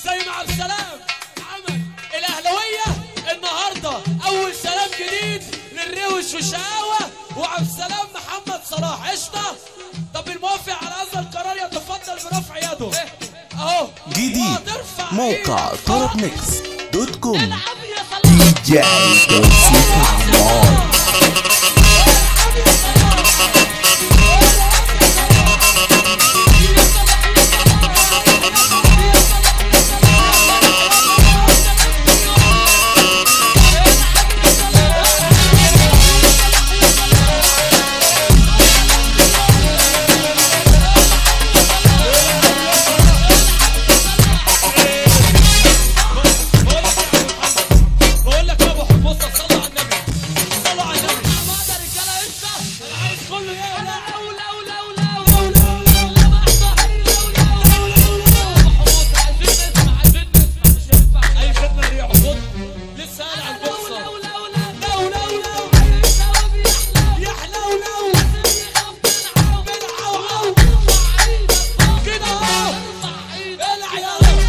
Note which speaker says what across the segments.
Speaker 1: زي ما عبد السلام عمل الاهلاويه النهارده اول سلام جديد للروش والشقاوه وعبد السلام محمد صلاح قشطه طب الموافق على هذا القرار يتفضل برفع يده اهو
Speaker 2: جديد
Speaker 1: وترفع
Speaker 2: موقع
Speaker 1: إيدك.
Speaker 2: طرب ميكس دوت كوم
Speaker 1: العب يا صلاح
Speaker 2: جاي توصيف عمار
Speaker 1: بقول لك يا ابو حمصه صلوا على النبي صلوا على النبي ما ده رجاله قشطه انا عايز كله يا لا اولى اولى اولى اولى اولى اي خدمه ريح خد لسه قال على البوكسر لو لو لو يحلى ولو بالعو كده اهو الع يلا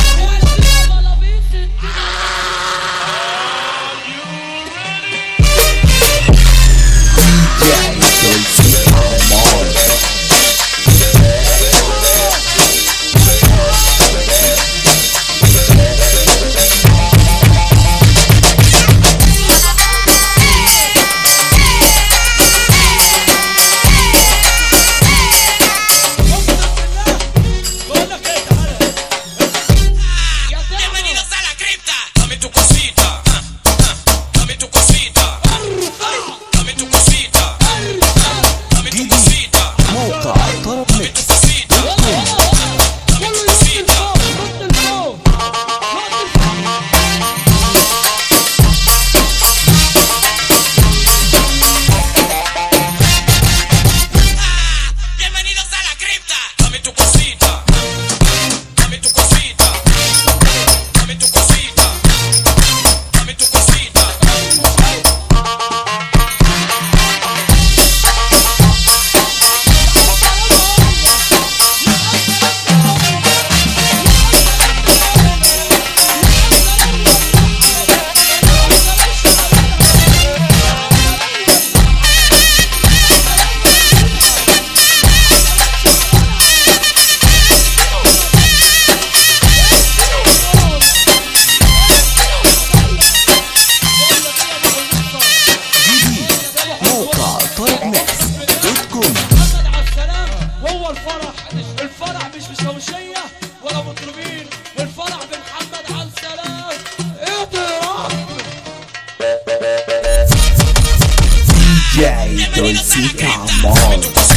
Speaker 2: جاي توصيف عمار
Speaker 1: بقول لك ايه تعالى
Speaker 3: Bienvenidos a la cripta. Dame tu cosita. ah, ah, Dame tu cosita. ah, Dame tu cosita. ah, Dame tu
Speaker 2: جديد
Speaker 3: cosita.
Speaker 2: موقع طرب
Speaker 3: Dame tu
Speaker 2: ميكس
Speaker 3: cosita. Dame tu cosita. Bienvenidos a la cripta. Dame tu cosita. Dame tu cosita. Dame tu cosita. Dame tu cosita.
Speaker 2: جديد موقع طرب ميكس دوت كوم
Speaker 1: محمد عبد السلام وهو الفرح الفرح مش بشوشيه ولا مطربين الفرح بمحمد عبد السلام اضرب
Speaker 2: جاي توصيف عمار